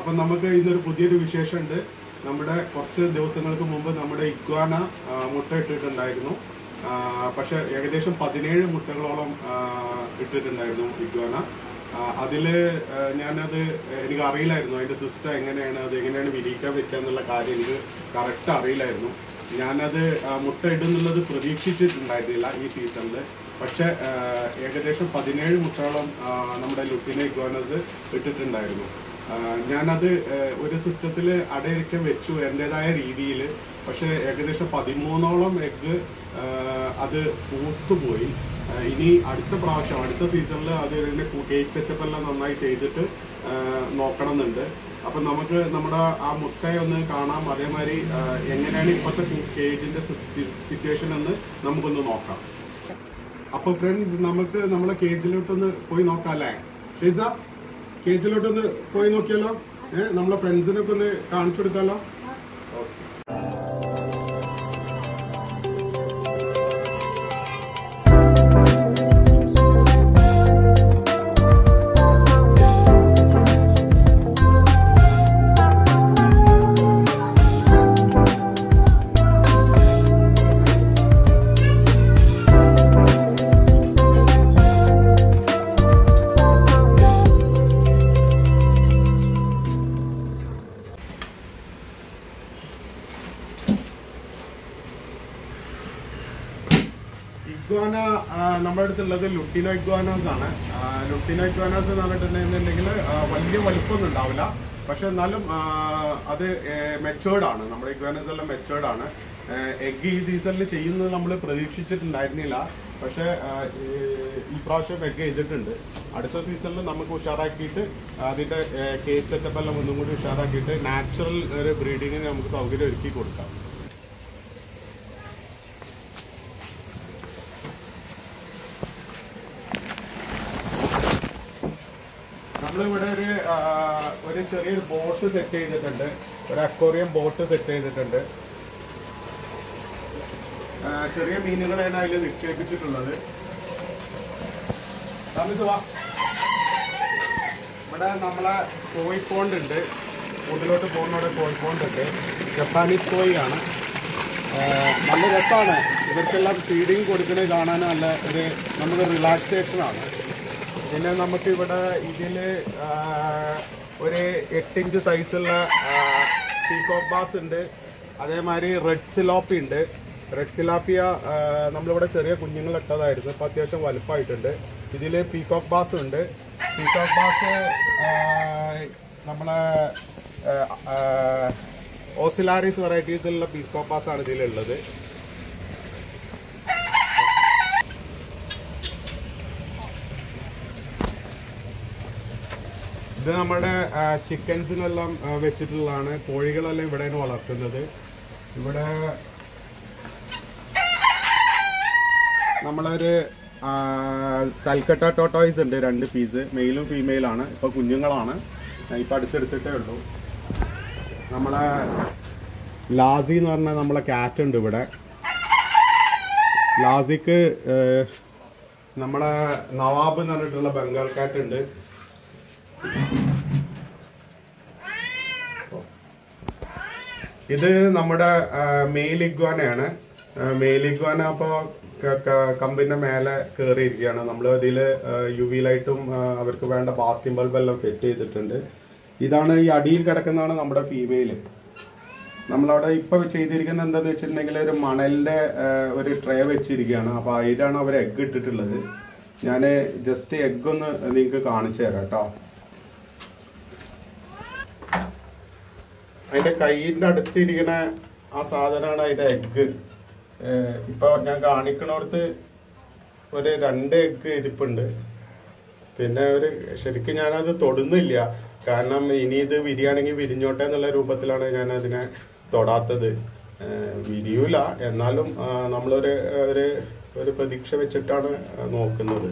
അപ്പം നമുക്ക് ഇന്നൊരു പുതിയൊരു വിശേഷമുണ്ട് നമ്മുടെ കുറച്ച് ദിവസങ്ങൾക്ക് മുമ്പ് നമ്മുടെ ഇഗ്വാന ആ, മുട്ട ഇട്ടിട്ടുണ്ടായിരുന്നു ആ, പക്ഷെ ഏകദേശം പതിനേഴ് മുട്ടകളോളം ആ, ഇട്ടിട്ടുണ്ടായിരുന്നു ഇഗ്വാന ആ, അതില് ആ, ഞാനത് എനിക്ക് അറിയില്ലായിരുന്നു അതിന്റെ സിസ്റ്റം എങ്ങനെയാണ് അത് എങ്ങനെയാണ് വിരിയിക്കാൻ വെക്കുക എന്നുള്ള കാര്യം എനിക്ക് കറക്റ്റ് അറിയില്ലായിരുന്നു ഞാനത് ആ, മുട്ട ഇടുന്നുള്ളത് പ്രതീക്ഷിച്ചിട്ടുണ്ടായിരുന്നില്ല ഈ സീസണിൽ പക്ഷെ ആ, ഏകദേശം പതിനേഴ് മുട്ടയോളം ആ, നമ്മുടെ ലുക്കിനെ ഇഗ്വാനസ് ഇട്ടിട്ടുണ്ടായിരുന്നു ആ, ഞാനത് ആ, ഒരു സിസ്റ്റത്തിൽ അടയിരിക്കാൻ വെച്ചു എൻ്റെതായ രീതിയിൽ പക്ഷെ ഏകദേശം പതിമൂന്നോളം എഗ്ഗ് അത് പൂത്തുപോയി ആ, ഇനി അടുത്ത പ്രാവശ്യം അടുത്ത സീസണിൽ അത് ഇതിന്റെ കേക്ക് സെറ്റപ്പ് എല്ലാം നന്നായി ചെയ്തിട്ട് ആ, നോക്കണം എന്നുണ്ട് അപ്പൊ നമുക്ക് നമ്മുടെ ആ മുട്ടയെ ഒന്ന് കാണാം അതേമാതിരി ആ, എങ്ങനെയാണ് ഇപ്പോഴത്തെ കേജിന്റെ സിറ്റുവേഷൻ എന്ന് നമുക്കൊന്ന് നോക്കാം അപ്പൊ ഫ്രണ്ട്സ് നമുക്ക് നമ്മളെ കേജിലോട്ടൊന്ന് പോയി നോക്കാം അല്ലേ ഷീസ കേജിലോട്ടൊന്ന് പോയി നോക്കിയാലോ ഏഹ് നമ്മളെ ഫ്രണ്ട്സിനൊക്കെ ഒന്ന് കാണിച്ചു കൊടുത്താലോ ഇഗ്വാന ആ, നമ്മുടെ അടുത്തുള്ളത് ലുട്ടിനോ ഇഗ്വാനാസ് ആണ് ആ, ലുട്ടിനോ ഇഗ്വാനാസ് എന്ന് പറഞ്ഞിട്ടുണ്ടെങ്കിൽ ആ, വലിയ വലിപ്പമൊന്നും ഉണ്ടാവില്ല പക്ഷെ എന്നാലും ആ, അത് മെച്ചേർഡ് ആണ് നമ്മുടെ ഇഗ്വാനാസ് എല്ലാം മെച്ചേർഡ് ആണ് എഗ് ഈ സീസണിൽ ചെയ്യുന്നത് നമ്മൾ പ്രതീക്ഷിച്ചിട്ടുണ്ടായിരുന്നില്ല പക്ഷെ ആ, ഈ- ഈ പ്രാവശ്യം എഗ് ചെയ്തിട്ടുണ്ട് അടുത്ത സീസണിൽ നമുക്ക് ഉഷാറാക്കിയിട്ട് അതിന്റെ കേക്ക് സെറ്റപ്പ് എല്ലാം ഒന്നും കൂടി ഉഷാറാക്കിയിട്ട് നാച്ചുറൽ ഒരു ബ്രീഡിങ്ങിന് നമുക്ക് സൗകര്യം ഒരുക്കി കൊടുക്കാം നമ്മളിവിടെ ഒരു ആ, ഒരു ചെറിയൊരു ബോട്ട് സെറ്റ് ചെയ്തിട്ടുണ്ട് ഒരു അക്വറിയം ബോട്ട് സെറ്റ് ചെയ്തിട്ടുണ്ട് ആ, ചെറിയ മീനുകളെയാണ് അതിൽ നിക്ഷേപിച്ചിട്ടുള്ളത് താമസ് വാ. ഇവിടെ നമ്മളെ കോഴിപ്പോണ്ട് ഉണ്ട് കൂട്ടിലോട്ട് പോകുന്നവിടെ കോഴിപ്പോണ്ട് ഉണ്ട് ജപ്പാനീസ് കോഴിയാണ് ആ, നല്ല രസമാണ് ഇവർക്കെല്ലാം ഫീഡിങ് കൊടുക്കുന്നത് കാണാൻ നല്ല ഒരു നമുക്ക് റിലാക്സേഷൻ ആണ് പിന്നെ നമുക്ക് ഇവിടെ ഇതിൽ ഒരു എട്ട് ഇഞ്ച് സൈസുള്ള പീകോക്ക് ബാസ് ഉണ്ട് അതേമാതിരി റെഡ് സിലോപ്പി ഉണ്ട് റെഡ് സിലാപ്പിയ നമ്മളിവിടെ ചെറിയ കുഞ്ഞുങ്ങൾ ഇട്ടതായിരുന്നു ഇപ്പം അത്യാവശ്യം വലുപ്പമായിട്ടുണ്ട് ഇതിൽ പീകോക്ക് ബാസ് ഉണ്ട് പീകോക്ക് ബാസ് നമ്മളെ ഓസിലാരിസ് വെറൈറ്റീസിലുള്ള പീകോക്ക് ബാസ് ആണ് ഇതിലുള്ളത് ഇത് നമ്മുടെ ചിക്കൻസിനെല്ലാം ആ, വെച്ചിട്ടുള്ളതാണ് കോഴികളെല്ലാം ഇവിടെയാണ് വളർത്തുന്നത് ഇവിടെ നമ്മളൊരു ആ, സൽക്കട്ട ടോട്ടോയ്സ് ഉണ്ട് രണ്ട് പീസ് മെയിലും ഫീമെയിലാണ് ഇപ്പോൾ കുഞ്ഞുങ്ങളാണ് ഇപ്പം അടുത്തെടുത്തിട്ടേ ഉള്ളൂ നമ്മളെ ലാസി എന്ന് പറഞ്ഞ നമ്മളെ കാറ്റ് ഉണ്ട് ഇവിടെ ലാസിക്ക് ഏഹ്, നമ്മളെ നവാബ് എന്ന് പറഞ്ഞിട്ടുള്ള ബംഗാൾ കാറ്റ് ഉണ്ട് ഇത് നമ്മുടെ മെയിൽ ഇഗ്വാനയാണ് മെയിൽ ഇഗ്വാന അപ്പോൾ കമ്പിന്റെ മേലെ കയറിയിരിക്കുകയാണ് നമ്മൾ ഇതിൽ യു വി ലൈറ്റും അവർക്ക് വേണ്ട ബാസ്കിംഗ് ബൾബ് എല്ലാം ഫിറ്റ് ചെയ്തിട്ടുണ്ട് ഇതാണ് ഈ അടിയിൽ കിടക്കുന്നതാണ് നമ്മുടെ ഫീമെയിൽ നമ്മളവിടെ ഇപ്പൊ ചെയ്തിരിക്കുന്നത് എന്താന്ന് വെച്ചിട്ടുണ്ടെങ്കിൽ ഒരു മണലിന്റെ ആ, ഒരു ട്രേ വെച്ചിരിക്കുകയാണ് അപ്പൊ അതിലാണ് അവർ എഗ് ഇട്ടിട്ടുള്ളത് ഞാൻ ജസ്റ്റ് എഗ് ഒന്ന് നിങ്ങൾക്ക് കാണിച്ചു തരാം കേട്ടോ അതിന്റെ കൈയിന്റെ അടുത്തിരിക്കണ ആ സാധനമാണ് അതിന്റെ എഗ് ഇപ്പൊ ഞാൻ കാണിക്കണോടത്ത് ഒരു രണ്ട് എഗ് ഇരിപ്പുണ്ട് പിന്നെ ഒരു ശരിക്കും ഞാനത് തൊടുന്നില്ല കാരണം ഇനി ഇത് വിരിയാണെങ്കിൽ വിരിഞ്ഞോട്ടെ എന്നുള്ള രൂപത്തിലാണ് ഞാൻ അതിനെ തൊടാത്തത് ഏഹ് വിരിയൂല എന്നാലും ആ, നമ്മളൊരു ഒരു ഒരു പ്രതീക്ഷ വെച്ചിട്ടാണ് നോക്കുന്നത്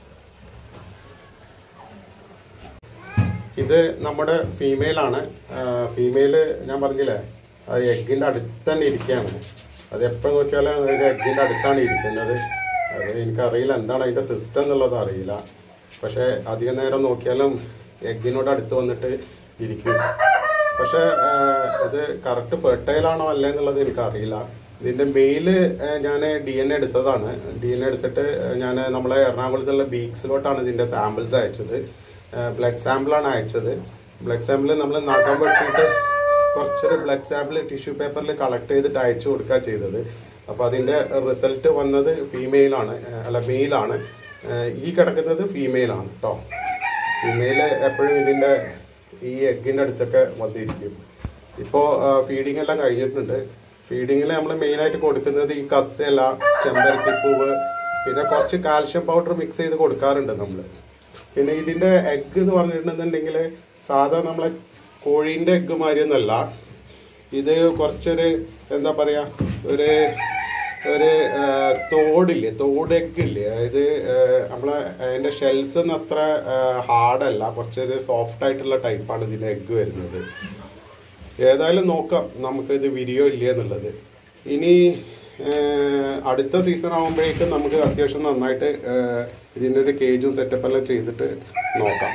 ഇത് നമ്മുടെ ഫീമെയിൽ ആണ് ഫീമെയില് ഞാൻ പറഞ്ഞില്ലേ അത് എഗ്ഗിന്റെ അടുത്ത് തന്നെ ഇരിക്കുകയാണ് അത് എപ്പോൾ നോക്കിയാലും അത് എഗ്ഗിന്റെ അടുത്താണ് ഇരിക്കുന്നത് അത് എനിക്കറിയില്ല എന്താണ് അതിന്റെ സിസ്റ്റം എന്നുള്ളത് അറിയില്ല പക്ഷെ അധികം നേരം നോക്കിയാലും എഗ്ഗിനോട് അടുത്ത് വന്നിട്ട് ഇരിക്കും പക്ഷെ ഇത് കറക്റ്റ് ഫെർട്ടൈൽ ആണോ അല്ലേ എന്നുള്ളത് എനിക്കറിയില്ല ഇതിന്റെ മെയില് ഞാൻ ഡി എൻ എ എടുത്തതാണ് ഡി എൻ എ എടുത്തിട്ട് ഞാൻ നമ്മളെ എറണാകുളത്തുള്ള ബീക്സിലോട്ടാണ് ഇതിന്റെ സാമ്പിൾസ് അയച്ചത് ബ്ലഡ് സാമ്പിളാണ് അയച്ചത് ബ്ലഡ് സാമ്പിൾ നമ്മൾ നഖം വെട്ടിയിട്ട് കുറച്ചൊരു ബ്ലഡ് സാമ്പിൾ ടിഷ്യൂ പേപ്പറിൽ കളക്ട് ചെയ്തിട്ട് അയച്ചു കൊടുക്കുക ചെയ്തത് അപ്പോൾ അതിൻ്റെ റിസൾട്ട് വന്നത് ഫീമെയിലാണ് അല്ല മെയിലാണ് ഈ കിടക്കുന്നത് ഫീമെയിലാണ് കേട്ടോ ഫീമെയിൽ എപ്പോഴും ഇതിൻ്റെ ഈ എഗ്ഗിൻ്റെ അടുത്തൊക്കെ വന്നിരിക്കും ഇപ്പോൾ ഫീഡിംഗ് എല്ലാം കഴിഞ്ഞിട്ടുണ്ട് ഫീഡിങ്ങിൽ നമ്മൾ മെയിനായിട്ട് കൊടുക്കുന്നത് ഈ കസ്സല ചെമ്പരത്തിപ്പൂവ് പിന്നെ കുറച്ച് കാൽഷ്യം പൗഡർ മിക്സ് ചെയ്ത് കൊടുക്കാറുണ്ട് നമ്മൾ പിന്നെ ഇതിൻ്റെ എഗ്ഗ് എന്ന് പറഞ്ഞിട്ടുണ്ടെന്നുണ്ടെങ്കിൽ സാധാ നമ്മളെ കോഴീൻ്റെ എഗ്ഗ് മാതിരിയൊന്നുമല്ല ഇത് കുറച്ചൊരു എന്താ പറയുക ഒരു ഒരു ആ, തോടില്ലേ തോട് എഗ്ഗ് ഇല്ലേ അതായത് ആ, നമ്മളെ അതിൻ്റെ ഷെൽസ് ഒന്നും അത്ര ഹാർഡല്ല കുറച്ചൊരു സോഫ്റ്റ് ആയിട്ടുള്ള ടൈപ്പാണ് ഇതിൻ്റെ എഗ്ഗ് വരുന്നത് ഏതായാലും നോക്കാം നമുക്ക് ഇത് വിരിയോ ഇല്ല എന്നുള്ളത് ഇനി ആ, അടുത്ത സീസൺ ആകുമ്പോഴേക്കും നമുക്ക് അത്യാവശ്യം നന്നായിട്ട് ആ, ഇതിൻ്റെ ഒരു കേജും സെറ്റപ്പ് എല്ലാം ചെയ്തിട്ട് നോക്കാം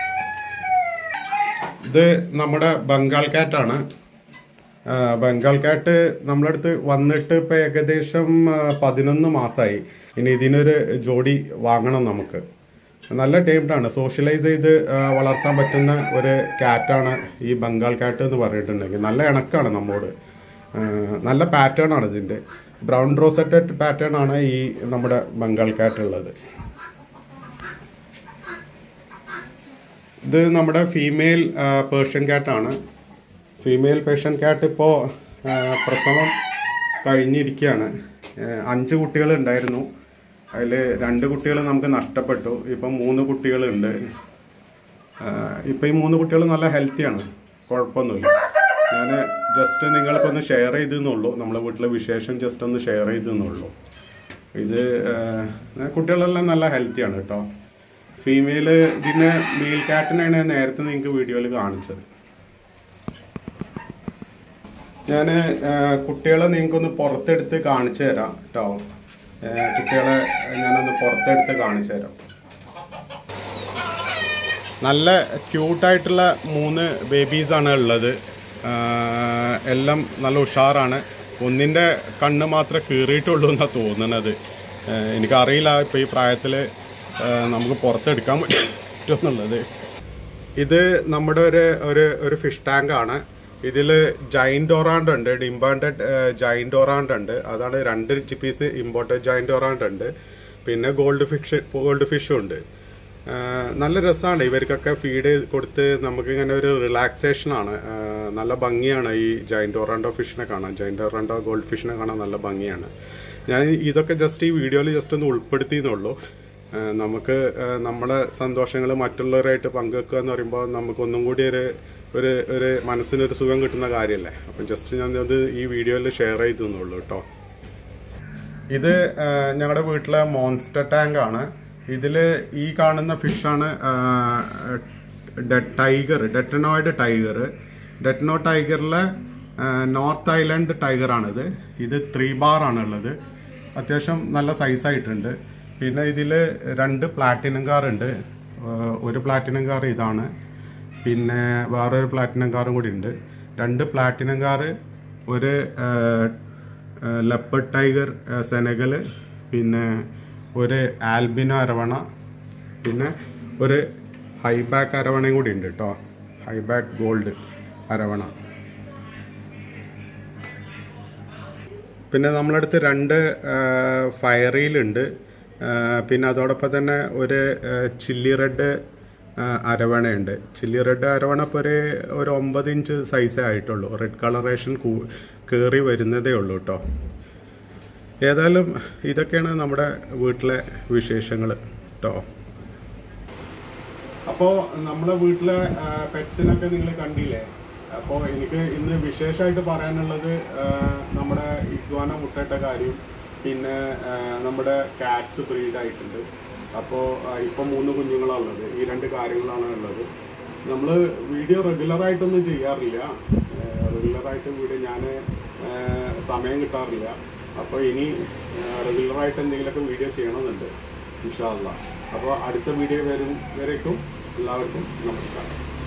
ഇത് നമ്മുടെ ബംഗാൾ കാറ്റാണ് ആ, ബംഗാൾ കാറ്റ് നമ്മളടുത്ത് വന്നിട്ട് ഇപ്പം ഏകദേശം ആ, പതിനൊന്ന് മാസമായി ഇനി ഇതിനൊരു ജോഡി വാങ്ങണം നമുക്ക് നല്ല ടൈംഡാണ് സോഷ്യലൈസ് ചെയ്ത് ആ, വളർത്താൻ പറ്റുന്ന ഒരു കാറ്റാണ് ഈ ബംഗാൾ കാറ്റ് എന്ന് പറഞ്ഞിട്ടുണ്ടെങ്കിൽ നല്ല ഇണക്കാണ് നമ്മോട് ആ, നല്ല പാറ്റേൺ ആണ് ഇതിൻ്റെ ബ്രൗൺ റോസറ്റഡ് പാറ്റേൺ ആണ് ഈ നമ്മുടെ ബംഗാൾ കാറ്റ് ഉള്ളത് ഇത് നമ്മുടെ ഫീമെയിൽ പേർഷ്യൻ കാറ്റാണ് ഫീമെയിൽ പേർഷ്യൻ കാറ്റ് ഇപ്പോൾ പ്രസവം കഴിഞ്ഞിരിക്കുകയാണ് ആ, അഞ്ച് കുട്ടികൾ ഉണ്ടായിരുന്നു അതിൽ രണ്ട് കുട്ടികൾ നമുക്ക് നഷ്ടപ്പെട്ടു ഇപ്പം മൂന്ന് കുട്ടികളുണ്ട് ഇപ്പം ഈ മൂന്ന് കുട്ടികൾ നല്ല ഹെൽത്തിയാണ് കുഴപ്പമൊന്നുമില്ല ഞാൻ ജസ്റ്റ് നിങ്ങൾക്കൊന്ന് ഷെയർ ചെയ്തെന്നുള്ളൂ നമ്മളെ വീട്ടിലെ വിശേഷം ജസ്റ്റ് ഒന്ന് ഷെയർ ചെയ്തെന്നുള്ളൂ ഇത് ആ, കുട്ടികളെല്ലാം നല്ല ഹെൽത്തിയാണ് കേട്ടോ ഫീമെയില് ഇതിനെ മെയിൽ കാറ്റിനാണ് ഞാൻ നേരത്തെ നിങ്ങൾക്ക് വീഡിയോയിൽ കാണിച്ചത് ഞാൻ കുട്ടികളെ നിങ്ങൾക്കൊന്ന് പുറത്തെടുത്ത് കാണിച്ചു തരാം കേട്ടോ കുട്ടികളെ ഞാനൊന്ന് പുറത്തെടുത്ത് കാണിച്ചു തരാം നല്ല ക്യൂട്ടായിട്ടുള്ള മൂന്ന് ബേബീസാണ് ഉള്ളത് ആ, എല്ലാം നല്ല ഉഷാറാണ് ഒന്നിൻ്റെ കണ്ണ് മാത്രമേ കീറിയിട്ടുള്ളൂ എന്നാണ് തോന്നുന്നത് ആ, എനിക്കറിയില്ല ഇപ്പോൾ ഈ പ്രായത്തിൽ നമുക്ക് പുറത്തെടുക്കാൻ പറ്റുമെന്നുള്ളത് ഇത് നമ്മുടെ ഒരു ഒരു ഒരു ഫിഷ് ടാങ്ക് ആണ് ഇതിൽ ജൈൻറ്റ് ഒറാണ്ട് ഉണ്ട് ഇമ്പോർട്ടഡ് ജൈൻറ്റ് ഒറാണ്ട് ഉണ്ട് അതാണ് രണ്ട് പീസ് ഇമ്പോർട്ടഡ് ജൈൻറ്റ് ഒറാണ്ട് ഉണ്ട് പിന്നെ ഗോൾഡ് ഫിഷ് ഗോൾഡ് ഫിഷും ഉണ്ട് ആ, നല്ല രസമാണ് ഇവർക്കൊക്കെ ഫീഡ് കൊടുത്ത് നമുക്കിങ്ങനെ ഒരു റിലാക്സേഷൻ ആണ് ആ, നല്ല ഭംഗിയാണ് ഈ ജൈൻറ്റ് ഒറാണ്ടോ ഫിഷിനെ കാണാൻ ജൈൻറ്റ് ഒറാണ്ടോ ഗോൾഡ് ഫിഷിനെ കാണാൻ നല്ല ഭംഗിയാണ് ഞാൻ ഇതൊക്കെ ജസ്റ്റ് ഈ വീഡിയോയിൽ ജസ്റ്റ് ഒന്ന് ഉൾപ്പെടുത്തിയെന്നുള്ളൂ ആ, നമുക്ക് ആ, നമ്മുടെ സന്തോഷങ്ങൾ മറ്റുള്ളവരായിട്ട് പങ്കുവെക്കുക എന്ന് പറയുമ്പോൾ നമുക്കൊന്നും കൂടി ഒരു ഒരു ഒരു മനസ്സിനൊരു സുഖം കിട്ടുന്ന കാര്യമല്ലേ അപ്പം ജസ്റ്റ് ഞാൻ അത് ഈ വീഡിയോയിൽ ഷെയർ ചെയ്തെന്നുള്ളൂ കേട്ടോ ഇത് ഞങ്ങളുടെ വീട്ടിലെ മോൺസ്റ്റർ ടാങ്ക് ആണ് ഇതിൽ ഈ കാണുന്ന ഫിഷാണ് ടൈഗർ ഡെറ്റനോയിഡ് ടൈഗർ ഡെറ്റനോ ടൈഗറിലെ നോർത്ത് ഐലൻഡ് ടൈഗർ ആണിത് ഇത് ത്രീ ബാർ ആണ് ഉള്ളത് അത്യാവശ്യം നല്ല സൈസായിട്ടുണ്ട് പിന്നെ ഇതിൽ രണ്ട് പ്ലാറ്റിനം കാർ ഉണ്ട് ആഹ് ഒരു പ്ലാറ്റിനം കാർ ഇതാണ് പിന്നെ വേറൊരു പ്ലാറ്റിനം കാറും കൂടി ഉണ്ട് രണ്ട് പ്ലാറ്റിനം കാറ് ഒരു ലെപ്പർഡ് ടൈഗർ സെനഗൽ പിന്നെ ഒരു ആൽബിനോ അരവണ പിന്നെ ഒരു ഹൈബാക്ക് അരവണയും കൂടി ഉണ്ട് കേട്ടോ ഹൈബാക്ക് ഗോൾഡ് അരവണ പിന്നെ നമ്മളടുത്ത് രണ്ട് ഫയറിയിലുണ്ട് പിന്നെ അതോടൊപ്പം തന്നെ ഒരു ആ, ചില്ലി റെഡ് ആ, അരവണയുണ്ട് ചില്ലി റെഡ് അരവണ ഇപ്പോൾ ഒരു ഒരു ഒമ്പത് ഇഞ്ച് സൈസേ ആയിട്ടുള്ളൂ റെഡ് കളറേഷൻ കൂ കയറി വരുന്നതേ ഉള്ളൂ കേട്ടോ ഏതായാലും ഇതൊക്കെയാണ് നമ്മുടെ വീട്ടിലെ വിശേഷങ്ങൾ കേട്ടോ അപ്പോൾ നമ്മളെ വീട്ടിലെ പെറ്റ്സിനൊക്കെ നിങ്ങൾ കണ്ടില്ലേ അപ്പോൾ എനിക്ക് ഇന്ന് വിശേഷമായിട്ട് പറയാനുള്ളത് ആ, നമ്മുടെ ഇഗ്വാന മുട്ടയിട്ട കാര്യം പിന്നെ ആ, നമ്മുടെ കാറ്റ്സ് ബ്രീഡ് ആയിട്ടുണ്ട് അപ്പോൾ ഇപ്പം മൂന്ന് കുഞ്ഞുങ്ങളാണ് ഉള്ളത് ഈ രണ്ട് കാര്യങ്ങളാണ് ഉള്ളത് നമ്മൾ വീഡിയോ റെഗുലറായിട്ടൊന്നും ചെയ്യാറില്ല റെഗുലറായിട്ട് വീഡിയോ ഞാൻ സമയം കിട്ടാറില്ല അപ്പോൾ ഇനി റെഗുലറായിട്ട് എന്തെങ്കിലുമൊക്കെ വീഡിയോ ചെയ്യണമെന്നുണ്ട് ഇൻഷാല്ല അപ്പോൾ അടുത്ത വീഡിയോ വരും വരേക്കും എല്ലാവർക്കും നമസ്കാരം